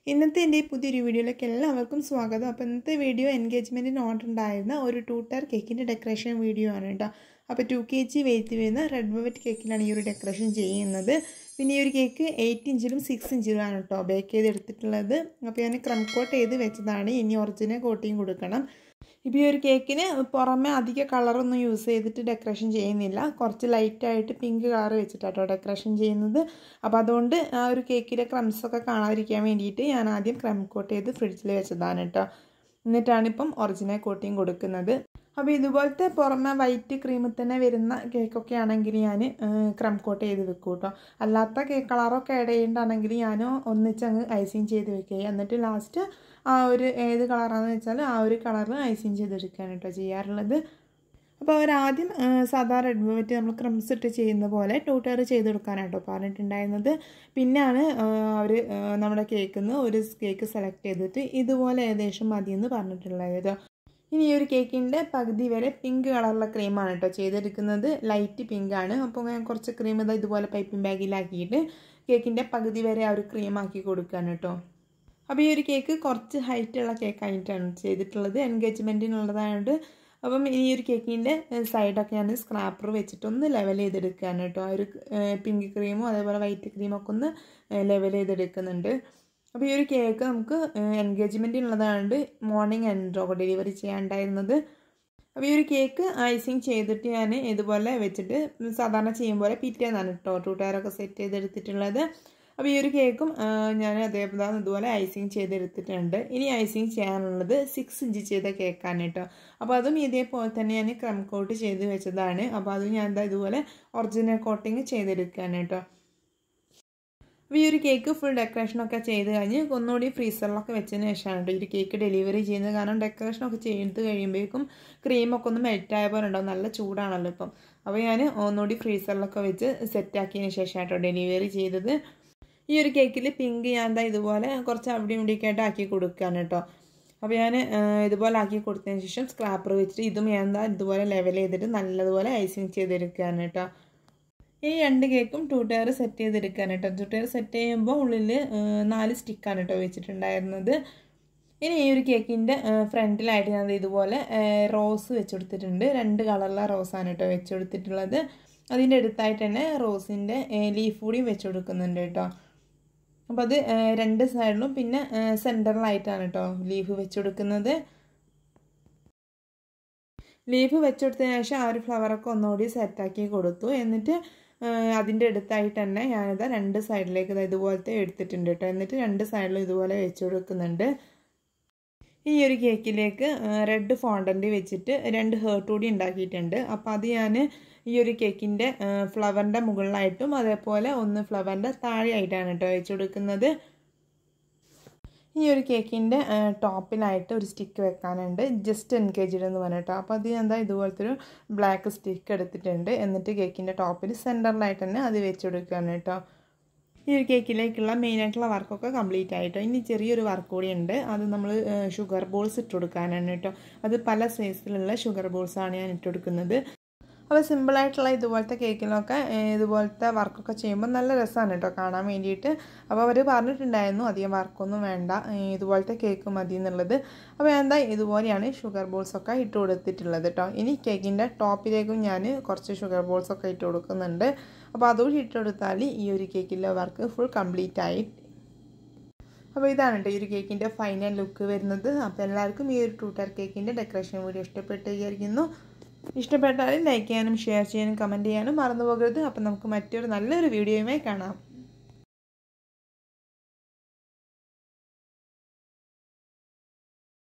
ഇന്നത്തെ എൻ്റെ ഈ പുതിയൊരു വീഡിയോയിലേക്ക് എല്ലാവർക്കും സ്വാഗതം അപ്പോൾ ഇന്നത്തെ വീഡിയോ എൻഗേജ്മെൻറ്റിന് ഓർഡർ ഉണ്ടായിരുന്ന ഒരു ടൂ ടയർ കേക്കിൻ്റെ ഡെക്കറേഷൻ വീഡിയോ ആണ് കേട്ടോ അപ്പോൾ ടു കെ ജി വെയിറ്റ് വരുന്ന റെഡ് വെൽവെറ്റ് കേക്കിലാണ് ഈ ഒരു ഡെക്കറേഷൻ ചെയ്യുന്നത് പിന്നെ ഈ ഒരു കേക്ക് എയ്റ്റ് ഇഞ്ചിലും സിക്സ് ഇഞ്ചിലും ആണ് കേട്ടോ ബേക്ക് ചെയ്തെടുത്തിട്ടുള്ളത് അപ്പോൾ ഞാൻ ക്രം കോട്ട് ചെയ്ത് വെച്ചതാണ് ഇനി ഒറിജിനൽ കോട്ടിങ് കൊടുക്കണം ഇപ്പോൾ ഈ ഒരു കേക്കിന് പുറമെ അധിക കളറൊന്നും യൂസ് ചെയ്തിട്ട് ഡെക്കറേഷൻ ചെയ്യുന്നില്ല കുറച്ച് ലൈറ്റായിട്ട് പിങ്ക് കളർ വെച്ചിട്ടാട്ടോ ഡെക്കറേഷൻ ചെയ്യുന്നത് അപ്പോൾ അതുകൊണ്ട് ആ ഒരു കേക്കിലെ ക്രംസൊക്കെ കാണാതിരിക്കാൻ വേണ്ടിയിട്ട് ഞാൻ ആദ്യം ക്രം കോട്ട് ചെയ്ത് ഫ്രിഡ്ജിൽ വെച്ചതാണ് കേട്ടോ എന്നിട്ടാണിപ്പം ഒറിജിനൽ കോട്ടിങ് കൊടുക്കുന്നത് അപ്പോൾ ഇതുപോലത്തെ പുറമെ വൈറ്റ് ക്രീമിൽ തന്നെ വരുന്ന കേക്കൊക്കെ ആണെങ്കിൽ ഞാൻ ക്രം കോട്ട് ചെയ്ത് വെക്കും കേട്ടോ അല്ലാത്ത കേക്ക് കളറൊക്കെ ആഡ് ചെയ്യേണ്ടതാണെങ്കിൽ ഞാൻ ഒന്നിച്ചങ്ങ് ഐസിങ് ചെയ്ത് വെക്കുക എന്നിട്ട് ലാസ്റ്റ് ആ ഒരു ഏത് കളറാണെന്ന് വെച്ചാൽ ആ ഒരു കളറിൽ ഐസിങ് ചെയ്തെടുക്കുകയാണ് കേട്ടോ ചെയ്യാറുള്ളത് അപ്പോൾ അവരാദ്യം സാധാ റെഡ് വെൽവെറ്റ് നമ്മൾ ക്രംസ് ഇട്ട് ചെയ്യുന്ന പോലെ ടൂട്ടർ ചെയ്തെടുക്കാനാട്ടോ പറഞ്ഞിട്ടുണ്ടായിരുന്നത് പിന്നെയാണ് അവർ നമ്മുടെ കേക്കിൽ നിന്ന് ഒരു കേക്ക് സെലക്ട് ചെയ്തിട്ട് ഇതുപോലെ ഏകദേശം മതിയെന്ന് പറഞ്ഞിട്ടുള്ളത് ഇനി ഈ ഒരു കേക്കിൻ്റെ പകുതി വരെ പിങ്ക് കളറുള്ള ക്രീമാണ് കേട്ടോ ചെയ്തെടുക്കുന്നത് ലൈറ്റ് പിങ്ക് ആണ് അപ്പോൾ ഞാൻ കുറച്ച് ക്രീം ഇതാ ഇതുപോലെ പൈപ്പിംഗ് ബാഗിലാക്കിയിട്ട് കേക്കിൻ്റെ പകുതി വരെ ആ ഒരു ക്രീം ആക്കി കൊടുക്കുകയാണ് കേട്ടോ അപ്പോൾ ഈ ഒരു കേക്ക് കുറച്ച് ഹൈറ്റുള്ള കേക്കായിട്ടാണ് ചെയ്തിട്ടുള്ളത് എൻഗേജ്മെൻറ്റിനുള്ളതായതുകൊണ്ട് അപ്പം ഈ ഒരു കേക്കിൻ്റെ സൈഡൊക്കെ ഞാൻ സ്ക്രാപ്പർ വെച്ചിട്ട് ഒന്ന് ലെവൽ ചെയ്തെടുക്കുകയാണ് കേട്ടോ ആ ഒരു പിങ്ക് ക്രീമും അതേപോലെ വൈറ്റ് ക്രീമൊക്കെ ഒന്ന് ലെവൽ ചെയ്തെടുക്കുന്നുണ്ട് അപ്പോൾ ഈ ഒരു കേക്ക് നമുക്ക് എൻഗേജ്മെൻറ്റിനുള്ളതായതുകൊണ്ട് മോർണിംഗ് ആൻഡ്രോ ഡെലിവറി ചെയ്യാനുണ്ടായിരുന്നത് അപ്പോൾ ഈ ഒരു കേക്ക് ഐസിങ് ചെയ്തിട്ട് ഞാൻ ഇതുപോലെ വെച്ചിട്ട് സാധാരണ ചെയ്യും പോലെ പിറ്റേന്നാണ് കേട്ടോ ടൂ ടയറൊക്കെ സെറ്റ് ചെയ്തെടുത്തിട്ടുള്ളത് അപ്പോൾ ഈ ഒരു കേക്കും ഞാൻ അതേപോലെ ഇതുപോലെ ഐസിങ് ചെയ്തെടുത്തിട്ടുണ്ട് ഇനി ഐസിങ് ചെയ്യാനുള്ളത് സിക്സ് ഇഞ്ച് ചെയ്ത കേക്കാണ് കേട്ടോ അപ്പോൾ അതും ഇതേപോലെ തന്നെ ഞാൻ ക്രം കോട്ട് ചെയ്ത് വെച്ചതാണ് അപ്പോൾ അതും ഞാൻ എന്താ ഇതുപോലെ ഒറിജിനൽ കോട്ടിങ് ചെയ്തെടുക്കുകയാണ് കേട്ടോ അപ്പോൾ ഈ ഒരു കേക്ക് ഫുൾ ഡെക്കറേഷനൊക്കെ ചെയ്ത് കഴിഞ്ഞ് ഒന്നുകൂടി ഫ്രീസറിലൊക്കെ വെച്ചതിന് ശേഷമാണ് കേട്ടോ ഈ ഒരു കേക്ക് ഡെലിവറി ചെയ്യുന്നത് കാരണം ഡെക്കറേഷനൊക്കെ ചെയ്ത് കഴിയുമ്പോഴേക്കും ക്രീമൊക്കെ ഒന്ന് മെൽറ്റായ പോലെ ഉണ്ടാവും നല്ല ചൂടാണല്ലോ ഇപ്പം അപ്പോൾ ഞാൻ ഒന്നുകൂടി ഫ്രീസറിലൊക്കെ വെച്ച് സെറ്റാക്കിയതിന് ശേഷം കേട്ടോ ഡെലിവറി ചെയ്തത് ഈ ഒരു കേക്കിൽ പിങ്ക് ഞാൻ എന്താ ഇതുപോലെ കുറച്ച് അവിടെയും ഇവിടെയൊക്കെ ആയിട്ട് ആക്കി കൊടുക്കുകയാണ് കേട്ടോ അപ്പോൾ ഞാൻ ഇതുപോലെ ആക്കി കൊടുത്തതിന് ശേഷം സ്ക്രാപ്പർ വെച്ചിട്ട് ഇതും ഞാൻ എന്താ ഇതുപോലെ ലെവൽ ചെയ്തിട്ട് നല്ലതുപോലെ ഐസിങ് ചെയ്തെടുക്കുകയാണ് കേട്ടോ ഈ രണ്ട് കേക്കും ടൂ ടയർ സെറ്റ് ചെയ്തെടുക്കുകയാണ് കേട്ടോ ടൂ ടയർ സെറ്റ് ചെയ്യുമ്പോൾ ഉള്ളിൽ നാല് സ്റ്റിക്കാണ് കേട്ടോ വെച്ചിട്ടുണ്ടായിരുന്നത് ഇനി ഈ ഒരു കേക്കിൻ്റെ ഫ്രണ്ടിലായിട്ട് ഞാൻ ഇതുപോലെ റോസ് വെച്ചെടുത്തിട്ടുണ്ട് രണ്ട് കളറിലെ റോസാണ് കേട്ടോ വെച്ചെടുത്തിട്ടുള്ളത് അതിൻ്റെ അടുത്തായിട്ട് തന്നെ റോസിൻ്റെ ലീഫ് കൂടിയും വെച്ചുകൊടുക്കുന്നുണ്ട് കേട്ടോ അപ്പോൾ അത് രണ്ട് സൈഡിലും പിന്നെ സെൻറ്ററിലായിട്ടാണ് കേട്ടോ ലീഫ് വെച്ചുകൊടുക്കുന്നത് ലീഫ് വെച്ചെടുത്തതിന് ശേഷം ആ ഒരു ഫ്ലവറൊക്കെ ഒന്നുകൂടി സെറ്റാക്കി കൊടുത്തു എന്നിട്ട് അതിൻ്റെ അടുത്തായിട്ട് തന്നെ ഞാനിത് രണ്ട് സൈഡിലേക്ക് ഇതുപോലത്തെ എടുത്തിട്ടുണ്ട് കേട്ടോ എന്നിട്ട് രണ്ട് സൈഡിലും ഇതുപോലെ വെച്ച് കൊടുക്കുന്നുണ്ട് ഈ ഒരു കേക്കിലേക്ക് റെഡ് ഫോണ്ടൻ്റ് വെച്ചിട്ട് രണ്ട് ഹേർട്ട് കൂടി ഉണ്ടാക്കിയിട്ടുണ്ട് അപ്പോൾ അത് ഞാൻ ഈ ഒരു കേക്കിൻ്റെ ഫ്ലവറിൻ്റെ മുകളിലായിട്ടും അതേപോലെ ഒന്ന് ഫ്ലവറിൻ്റെ താഴെയായിട്ടാണ് കേട്ടോ വെച്ച് കൊടുക്കുന്നത് ഈ ഒരു കേക്കിൻ്റെ ടോപ്പിലായിട്ട് ഒരു സ്റ്റിക്ക് വെക്കാനുണ്ട് ജസ്റ്റ് എൻഗേജ്ഡ് എന്ന് പറഞ്ഞിട്ടോ അപ്പോൾ അത് എന്താ ഇതുപോലത്തെ ഒരു ബ്ലാക്ക് സ്റ്റിക്ക് എടുത്തിട്ടുണ്ട് എന്നിട്ട് കേക്കിൻ്റെ ടോപ്പിൽ സെൻറ്ററിലായിട്ട് തന്നെ അത് വെച്ച് കൊടുക്കുകയാണ് കേട്ടോ ഈ ഒരു കേക്കിലേക്കുള്ള മെയിനായിട്ടുള്ള വർക്കൊക്കെ കംപ്ലീറ്റ് ആയിട്ടോ ഇനി ചെറിയൊരു വർക്ക് കൂടി ഉണ്ട് അത് നമ്മൾ ഷുഗർ ബോൾസ് ഇട്ട് കൊടുക്കാനാണ് കേട്ടോ അത് പല സൈസിലുള്ള ഷുഗർ ബോൾസാണ് ഞാൻ ഇട്ട് കൊടുക്കുന്നത് അപ്പോൾ സിമ്പിളായിട്ടുള്ള ഇതുപോലത്തെ കേക്കിലൊക്കെ ഇതുപോലത്തെ വർക്കൊക്കെ ചെയ്യുമ്പോൾ നല്ല രസമാണ് കേട്ടോ കാണാൻ വേണ്ടിയിട്ട് അപ്പോൾ അവർ പറഞ്ഞിട്ടുണ്ടായിരുന്നു അധികം വർക്കൊന്നും വേണ്ട ഇതുപോലത്തെ കേക്ക് മതി എന്നുള്ളത് അപ്പോൾ എന്താ ഇതുപോലെയാണ് ഷുഗർ ബോൾസൊക്കെ ഇട്ട് കൊടുത്തിട്ടുള്ളത് കേട്ടോ ഇനി കേക്കിൻ്റെ ടോപ്പിലേക്കും ഞാൻ കുറച്ച് ഷുഗർ ബോൾസൊക്കെ ഇട്ട് കൊടുക്കുന്നുണ്ട് അപ്പോൾ അതുകൂടി ഇട്ട് കൊടുത്താൽ ഈ ഒരു കേക്കിലെ വർക്ക് ഫുൾ കംപ്ലീറ്റ് ആയി അപ്പോൾ ഇതാണ് കേട്ടോ ഈ ഒരു കേക്കിൻ്റെ ഫൈനൽ ലുക്ക് വരുന്നത് അപ്പോൾ എല്ലാവർക്കും ഈ ഒരു ടൂട്ടർ കേക്കിൻ്റെ ഡെക്കറേഷൻ വീഡിയോ ഇഷ്ടപ്പെട്ട് വിചാരിക്കുന്നു ഇഷ്ടപ്പെട്ടാൽ ലൈക്ക് ചെയ്യാനും ഷെയർ ചെയ്യാനും കമൻറ്റ് ചെയ്യാനും മറന്നു പോകരുത് അപ്പം നമുക്ക് മറ്റൊരു നല്ലൊരു വീഡിയോയുമായി കാണാം